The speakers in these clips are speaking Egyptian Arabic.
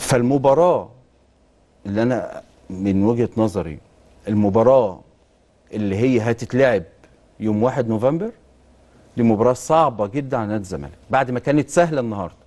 فالمباراه اللي انا من وجهه نظري المباراه اللي هي هتتلعب يوم 1 نوفمبر دي مباراه صعبه جدا على نادي الزمالك بعد ما كانت سهله النهارده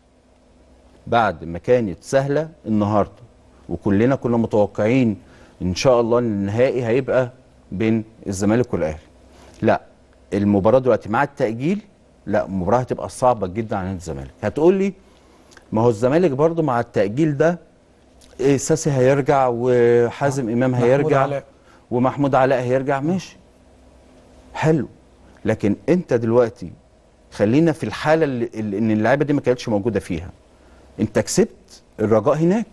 بعد ما كانت سهله النهارده وكلنا كنا متوقعين ان شاء الله ان النهائي هيبقى بين الزمالك والاهلي لا المباراه دلوقتي مع التاجيل لا المباراه هتبقى صعبه جدا على نادي الزمالك هتقول لي ما هو الزمالك برضو مع التاجيل ده إيه ساسي هيرجع وحازم امام محمود هيرجع علاء. ومحمود علاء هيرجع ماشي حلو لكن انت دلوقتي خلينا في الحاله اللي, اللي ان اللعيبه دي ما كانتش موجوده فيها انت كسبت الرجاء هناك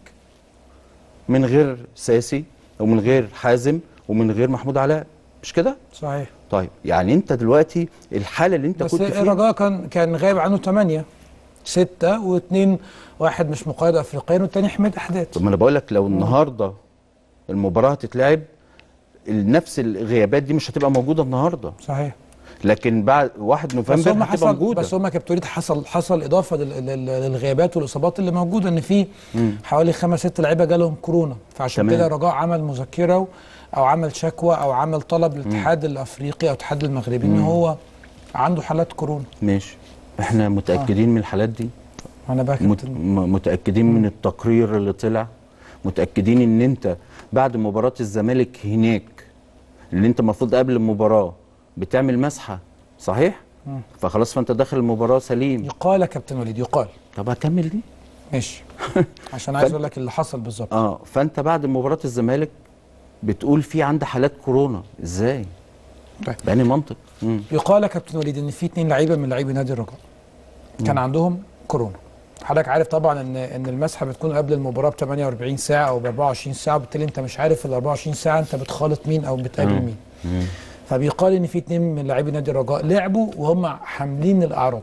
من غير ساسي ومن غير حازم ومن غير محمود علاء مش كده صحيح طيب يعني انت دلوقتي الحاله اللي انت بس كنت فيها الرجاء كان كان غايب عنه 8 6 واثنين واحد مش مقيد افريقيا والتاني حميد احداث طب ما انا بقول لك لو النهارده المباراه هتتلعب نفس الغيابات دي مش هتبقى موجوده النهارده صحيح بعد بعد 1 بس نوفمبر هم هتبقى حصل موجوده بس هم كابتن وليد حصل حصل اضافه لل- لل- للغيابات والاصابات اللي موجوده ان في حوالي خمس ست لعيبه جالهم كورونا فعشان تمام. كده الرجاء عمل مذكره او عمل شكوى او عمل طلب للاتحاد الافريقي او الاتحاد المغربي ان هو عنده حالات كورونا ماشي احنا متاكدين من الحالات دي انا بقى مت... كابتن م- متاكدين من التقرير اللي طلع متاكدين ان انت بعد مباراه الزمالك هناك اللي انت المفروض قبل المباراه بتعمل مسحه صحيح فخلاص فانت داخل المباراه سليم يقال يا كابتن وليد يقال طب هكمل دي ماشي عشان عايز اقول لك اللي حصل بالظبط اه فانت بعد مباراه الزمالك بتقول في عندي حالات كورونا ازاي طيب. بأني منطق مم. يقال يا كابتن وليد ان في اثنين لعيبه من لعيبه نادي الرجاء كان عندهم كورونا حضرتك عارف طبعا ان ان المسحه بتكون قبل المباراه ب 48 ساعه او ب 24 ساعه وبالتالي انت مش عارف ال 24 ساعه انت بتخالط مين او بتقابل مم. مين فبيقال ان في اثنين من لاعبي نادي الرجاء لعبوا وهم حاملين الاعراض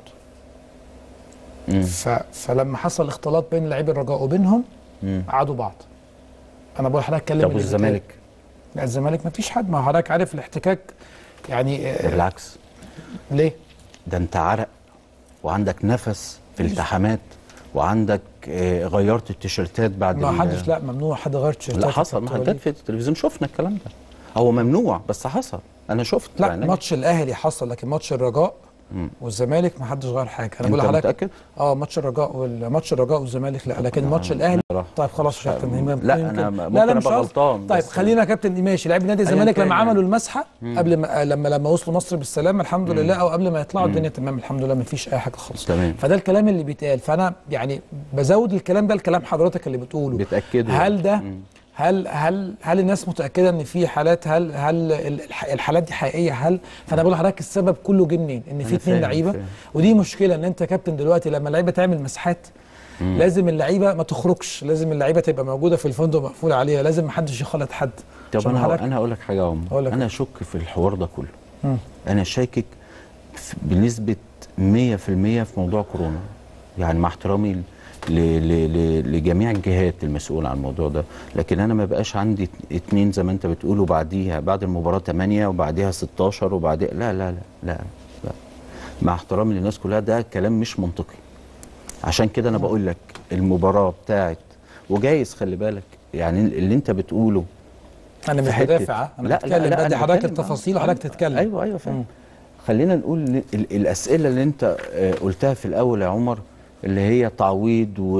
مم. ف... فلما حصل اختلاط بين لاعبي الرجاء وبينهم مم. عادوا بعض انا بقول لحضرتك اتكلم طب اللي والزمالك بيتقال. لا الزمالك ما فيش حد ما هو حضرتك عارف الاحتكاك يعني ده آه، بالعكس ليه؟ ده انت عرق وعندك نفس في التحامات وعندك آه، غيرت التيشيرتات بعد ما ال- حدش لا ممنوع حد غير تيشيرتات لا حصل ما الكابتن حدد في التلفزيون شفنا الكلام ده هو ممنوع بس حصل انا شفت لا بعيني. ماتش الاهلي حصل لكن ماتش الرجاء والزمالك ما حدش غير حاجه انا انت بقول لحضرتك متاكد اه ماتش الرجاء والماتش الرجاء والزمالك لا لكن ماتش الاهلي بصراحة. طيب خلاص يا كابتن إمام، لا، يمكن- أنا ممكن لا لا مش أبقى قصدي. غلطان، طيب بس- خلينا يا كابتن ماشي لاعبي نادي الزمالك كان لما يعني. عملوا المسحه قبل ما لما لما وصلوا مصر بالسلامه الحمد لله او قبل ما يطلعوا الدنيا تمام الحمد لله ما فيش اي حاجه خالص تمام. فده الكلام اللي بيتقال فانا يعني بزود الكلام ده لكلام حضرتك اللي بتقوله بتأكده. هل ده مم. هل هل هل الناس متاكده ان في حالات هل هل الح- الحالات دي حقيقيه هل فانا بقول لحضرتك السبب كله جه منين ان في أنا اثنين فاهم، لعيبه فاهم. ودي مشكله ان انت يا كابتن دلوقتي لما اللعيبه تعمل مساحات لازم اللعيبه ما تخرجش لازم اللعيبه تبقى موجوده في الفندق مقفول عليها لازم ما حدش يخلط حد طب عشان انا حضرتك- انا هقول لك حاجه يا عمر هقول لك انا اشك في الحوار ده كله مم. انا شاكك في- بنسبه 100% في موضوع كورونا يعني مع احترامي ل- ل- ل- لجميع الجهات المسؤوله عن الموضوع ده لكن انا ما بقاش عندي ات- اتنين زي ما انت بتقول وبعديها بعد المباراه 8 وبعديها 16 وبعديها لا لا لا لا, لا. مع احترامي للناس كلها ده كلام مش منطقي عشان كده انا بقول لك المباراه بتاعت وجايز خلي بالك يعني اللي انت بتقوله انا مش في حتة- بدافع انا بتكلم بدي أنا حضرتك بتكلم. التفاصيل وحضرتك تتكلم ايوه ايوه فاهم خلينا نقول ال- ال- الاسئله اللي انت آه، قلتها في الاول يا عمر اللي هي تعويض و...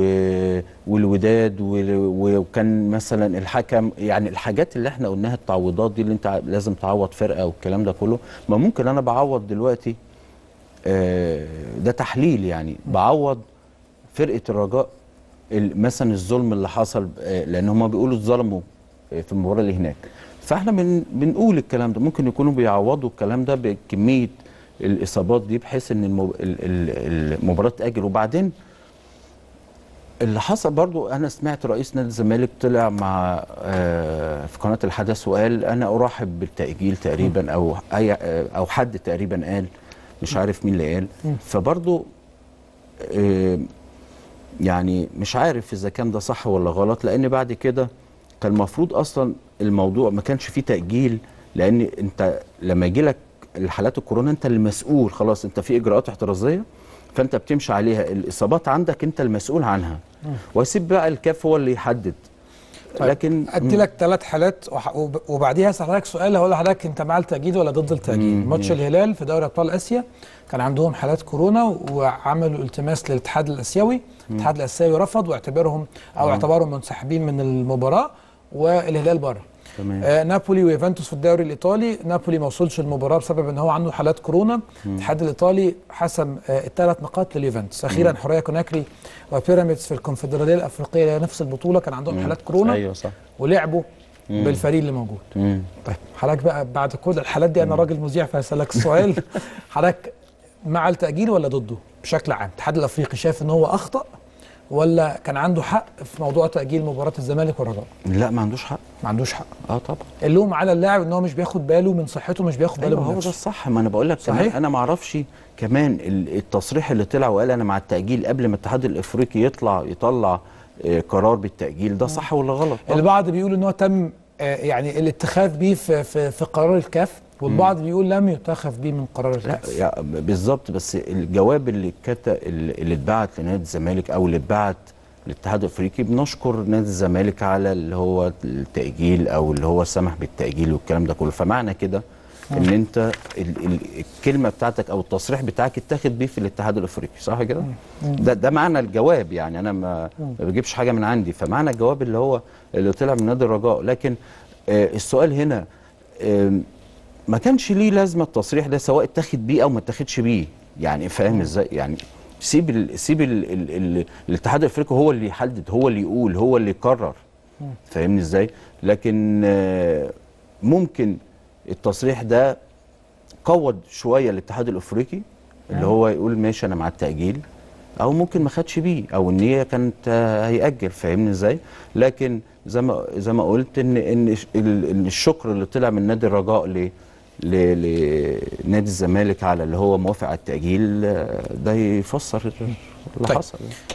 والوداد و- وكان مثلا الحكم يعني الحاجات اللي احنا قلناها التعويضات دي اللي انت ع- لازم تعوض فرقه والكلام ده كله ما ممكن انا بعوض دلوقتي آه، ده تحليل يعني بعوض فرقه الرجاء ال- مثلا الظلم اللي حصل آه، لان هم بيقولوا اتظلموا آه، في المباراه اللي هناك فاحنا بن بنقول الكلام ده ممكن يكونوا بيعوضوا الكلام ده بكميه الاصابات دي بحيث ان المب... ال- ال- المباراه تاجل وبعدين اللي حصل برضو انا سمعت رئيس نادي الزمالك طلع مع آه، في قناه الحدث وقال انا ارحب بالتاجيل تقريبا او اي آه، او حد تقريبا قال مش عارف مين اللي قال فبرضو آه، يعني مش عارف اذا كان ده صح ولا غلط لان بعد كده كان المفروض اصلا الموضوع ما كانش فيه تاجيل لان انت لما يجي لك الحالات الكورونا انت اللي مسؤول خلاص انت في اجراءات احترازيه فانت بتمشي عليها الاصابات عندك انت المسؤول عنها واسيب بقى الكاف هو اللي يحدد طيب، لكن ادي لك ثلاث حالات وح- وب- وبعديها اسال حضرتك سؤال هقول لحضرتك انت مع التاجيل ولا ضد التاجيل ماتش الهلال في دوري ابطال اسيا كان عندهم حالات كورونا وعملوا التماس للاتحاد الاسيوي الاتحاد الاسيوي رفض واعتبرهم او اعتبرهم منسحبين من المباراه والهلال بره تمام. آه نابولي ويوفنتوس في الدوري الايطالي نابولي ما وصلش المباراه بسبب ان هو عنده حالات كورونا الاتحاد الايطالي حسم آه الثلاث نقاط لليوفنتوس اخيرا حوريه كوناكري وبيراميدز في الكونفدراليه الافريقيه اللي هي نفس البطوله كان عندهم حالات كورونا ايوه صح ولعبوا بالفريق اللي موجود مم. طيب حضرتك بقى بعد كل الحالات دي انا راجل مذيع فهسالك السؤال حضرتك مع التاجيل ولا ضده بشكل عام الاتحاد الافريقي شايف ان هو اخطا ولا كان عنده حق في موضوع تاجيل مباراه الزمالك والرجاء لا ما عندوش حق ما عندوش حق اه طبعا اللوم على اللاعب ان هو مش بياخد باله من صحته مش بياخد باله ايوه من هو ده نفسه الصح ما انا بقول لك صحيح. كمان انا ما اعرفش كمان ال- التصريح اللي طلع وقال انا مع التاجيل قبل ما الاتحاد الافريقي يطلع يطلع آه، قرار بالتاجيل ده صح ولا غلط البعض بيقول ان هو تم آه، يعني الاتخاذ بيه في في, في قرار الكاف والبعض بيقول لم يتخذ بيه من قرار لا الكاف يا- بالظبط بس الجواب اللي كت... اللي اتبعت لنادي الزمالك او اللي اتبعت للاتحاد الافريقي بنشكر نادي الزمالك على اللي هو التاجيل او اللي هو سمح بالتاجيل والكلام ده كله فمعنى كده ان انت ال... ال... الكلمه بتاعتك او التصريح بتاعك اتاخد بيه في الاتحاد الافريقي صح كده ده ده معنى الجواب يعني انا ما, ما بجيبش حاجه من عندي فمعنى الجواب اللي هو اللي طلع من نادي الرجاء لكن آه السؤال هنا آم، ما كانش ليه لازمه التصريح ده سواء اتاخد بيه او ما اتاخدش بيه يعني فاهم ازاي يعني سيب ال سيب ال ال ال الاتحاد الافريقي هو اللي يحدد هو اللي يقول هو اللي يقرر فاهمني ازاي لكن آه، ممكن التصريح ده قوض شويه الاتحاد الافريقي اللي هو يقول ماشي انا مع التاجيل او ممكن ما خدش بيه او ان هي كانت آه، هيأجل فاهمني ازاي لكن زي ما زي ما قلت ان ان ش- ال- إن الشكر اللي طلع من نادي الرجاء ل ل- لنادي الزمالك على اللي هو موافق على التأجيل آه، ده يفسر اللي طيب. حصل يعني.